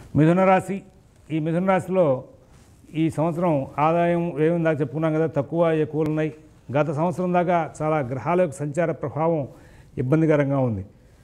మిథున రాశి ఈ మిథున రాశిలో ఈ సంవత్సరం ఆదాయం ఏమి దాకా చెప్పుకున్నాం కదా తక్కువ ఎక్కువలు ఉన్నాయి గత సంవత్సరం దాకా చాలా గ్రహాల యొక్క సంచార ప్రభావం ఇబ్బందికరంగా ఉంది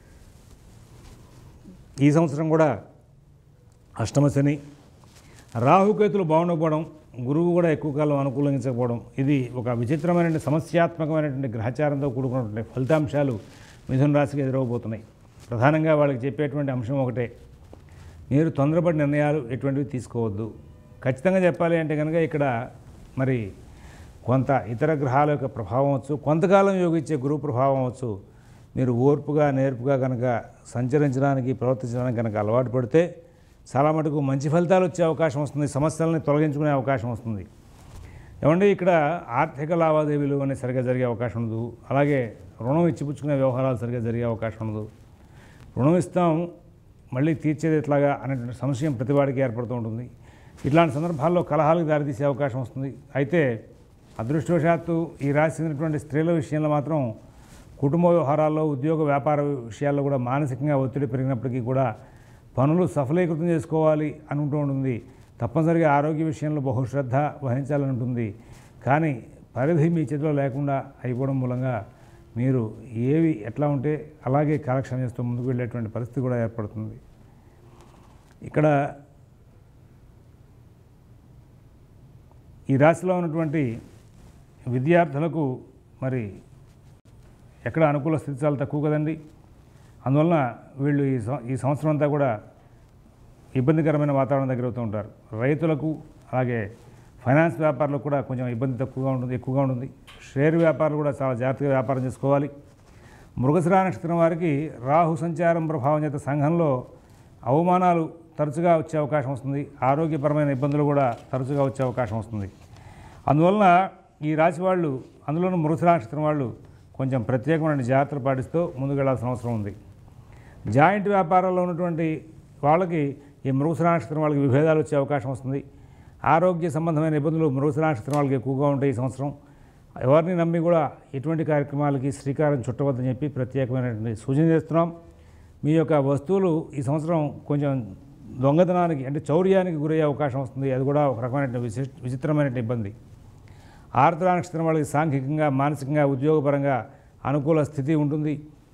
ఈ సంవత్సరం కూడా అష్టమ శని రాహుకేతులు బాగుండకపోవడం గురువు కూడా ఎక్కువ కాలం అనుకూలించకపోవడం ఇది ఒక విచిత్రమైన సమస్యాత్మకమైనటువంటి గ్రహచారంతో కూడుకున్నటువంటి ఫలితాంశాలు మిథున రాశికి ఎదురవబోతున్నాయి ప్రధానంగా వాళ్ళకి చెప్పేటువంటి అంశం ఒకటే మీరు తొందరపడి నిర్ణయాలు ఎటువంటివి తీసుకోవద్దు ఖచ్చితంగా చెప్పాలి అంటే కనుక ఇక్కడ మరి కొంత ఇతర గ్రహాల యొక్క ప్రభావం వచ్చు కొంతకాలం యోగించే గురువు ప్రభావం వచ్చు మీరు ఓర్పుగా నేర్పుగా కనుక సంచరించడానికి ప్రవర్తించడానికి కనుక అలవాటు పడితే చాలా మటుకు మంచి ఫలితాలు వచ్చే అవకాశం వస్తుంది సమస్యలని తొలగించుకునే అవకాశం వస్తుంది ఏమంటే ఇక్కడ ఆర్థిక లావాదేవీలు అనేవి సరిగ్గా జరిగే అవకాశం ఉండదు అలాగే రుణం ఇచ్చిపుచ్చుకునే వ్యవహారాలు సరిగ్గా జరిగే అవకాశం ఉండదు రుణం ఇస్తాం మళ్ళీ తీర్చేది ఎట్లాగా అనేటువంటి సంశయం ప్రతివాడికి ఏర్పడుతూ ఉంటుంది ఇట్లాంటి సందర్భాల్లో కలహాలకు దారితీసే అవకాశం వస్తుంది అయితే అదృష్టవశాత్తు ఈ రాశి చెందినటువంటి స్త్రీల విషయంలో మాత్రం కుటుంబ వ్యవహారాల్లో ఉద్యోగ వ్యాపార విషయాల్లో కూడా మానసికంగా ఒత్తిడి పెరిగినప్పటికీ కూడా పనులు సఫలీకృతం చేసుకోవాలి అనుకుంటూ ఉంటుంది తప్పనిసరిగా ఆరోగ్య విషయంలో బహుశ్రద్ధ వహించాలని ఉంటుంది కానీ పరిధి మీ చేతిలో లేకుండా అయిపోవడం మూలంగా మీరు ఏవి ఎట్లా ఉంటే అలాగే కాలక్షేపం చేస్తూ ముందుకు వెళ్ళేటువంటి పరిస్థితి కూడా ఏర్పడుతుంది ఇక్కడ ఈ రాశిలో ఉన్నటువంటి విద్యార్థులకు మరి ఎక్కడ అనుకూల స్థితి చాలా తక్కువ కదండి అందువలన వీళ్ళు ఈ సం- ఈ సంవత్సరం అంతా కూడా ఇబ్బందికరమైన వాతావరణం దగ్గర అవుతూ ఉంటారు రైతులకు అలాగే ఫైనాన్స్ వ్యాపారులకు కూడా కొంచెం ఇబ్బంది తక్కువగా ఉంటుంది ఎక్కువగా ఉంటుంది షేర్ వ్యాపారులు కూడా చాలా జాగ్రత్తగా వ్యాపారం చేసుకోవాలి మృగశిరా నక్షత్రం వారికి రాహు సంచారం ప్రభావం చేత సంఘంలో అవమానాలు తరచుగా వచ్చే అవకాశం వస్తుంది ఆరోగ్యపరమైన ఇబ్బందులు కూడా తరచుగా వచ్చే అవకాశం వస్తుంది అందువలన ఈ రాశి వాళ్ళు అందులోనూ మృగశిరా నక్షత్రం వాళ్ళు కొంచెం ప్రత్యేకమైన జాగ్రత్తలు పాటిస్తూ ముందుకు వెళ్ళాల్సిన అవసరం ఉంది జాయింట్ వ్యాపారాల్లో ఉన్నటువంటి వాళ్ళకి ఈ మృగశిరా నక్షత్రం వాళ్ళకి విభేదాలు వచ్చే అవకాశం వస్తుంది ఆరోగ్య సంబంధమైన ఇబ్బందులు మృగశిరా నక్షత్రం వాళ్ళకి ఎక్కువగా ఉంటాయి ఈ సంవత్సరం ఎవరిని నమ్మి కూడా ఎటువంటి కార్యక్రమాలకి శ్రీకారం చుట్టవద్దని చెప్పి ప్రత్యేకమైనటువంటి సూచన చేస్తున్నాం మీ యొక్క వస్తువులు ఈ సంవత్సరం కొంచెం దొంగతనానికి అంటే చౌర్యానికి గురయ్యే అవకాశం వస్తుంది అది కూడా ఒక రకమైన విశిష్ట విచిత్రమైన ఇబ్బంది ఆర్ద్ర నక్షత్రం వాళ్ళకి సాంఘికంగా మానసికంగా ఉద్యోగపరంగా అనుకూల స్థితి ఉంటుంది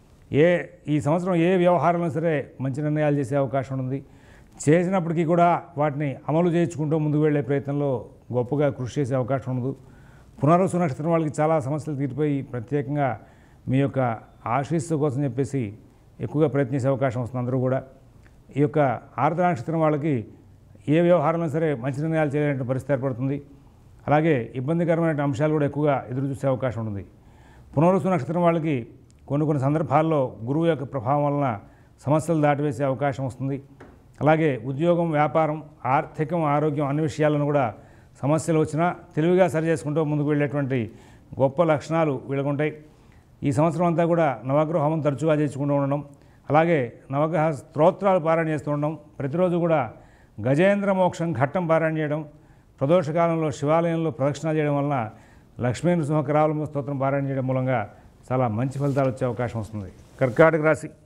ఏ ఈ సంవత్సరం ఏ వ్యవహారంలో సరే మంచి నిర్ణయాలు చేసే అవకాశం ఉంది చేసినప్పటికీ కూడా వాటిని అమలు చేయించుకుంటూ ముందుకు వెళ్ళే ప్రయత్నంలో గొప్పగా కృషి చేసే అవకాశం ఉండదు పునర్వసు నక్షత్రం వాళ్ళకి చాలా సమస్యలు తీరిపోయి ప్రత్యేకంగా మీ యొక్క ఆశీస్సు కోసం చెప్పేసి ఎక్కువగా ప్రయత్నించే అవకాశం వస్తుంది అందరూ కూడా ఈ యొక్క ఆర్ద్ర నక్షత్రం వాళ్ళకి ఏ వ్యవహారంలో సరే మంచి నిర్ణయాలు చేయలేని పరిస్థితి ఏర్పడుతుంది అలాగే ఇబ్బందికరమైన అంశాలు కూడా ఎక్కువగా ఎదురు చూసే అవకాశం ఉంటుంది పునరుసు నక్షత్రం వాళ్ళకి కొన్ని కొన్ని సందర్భాల్లో గురువు యొక్క ప్రభావం వలన సమస్యలు దాటివేసే అవకాశం వస్తుంది అలాగే ఉద్యోగం వ్యాపారం ఆర్థికం ఆరోగ్యం అన్ని విషయాలను కూడా సమస్యలు వచ్చినా తెలివిగా సరి చేసుకుంటూ ముందుకు వెళ్ళేటువంటి గొప్ప లక్షణాలు వీళ్ళకుంటాయి ఈ సంవత్సరం అంతా కూడా నవగ్రహ హోమం తరచుగా చేసుకుంటూ ఉండడం అలాగే నవగ్రహ స్తోత్రాలు పారాయణ చేస్తూ ఉండడం ప్రతిరోజు కూడా గజేంద్ర మోక్షం ఘట్టం పారాయణ చేయడం ప్రదోషకాలంలో శివాలయంలో ప్రదక్షిణ చేయడం వలన లక్ష్మీ నృసింహ కరావలమ స్తోత్రం పారాయణ చేయడం మూలంగా చాలా మంచి ఫలితాలు వచ్చే అవకాశం వస్తుంది కర్కాటక రాశి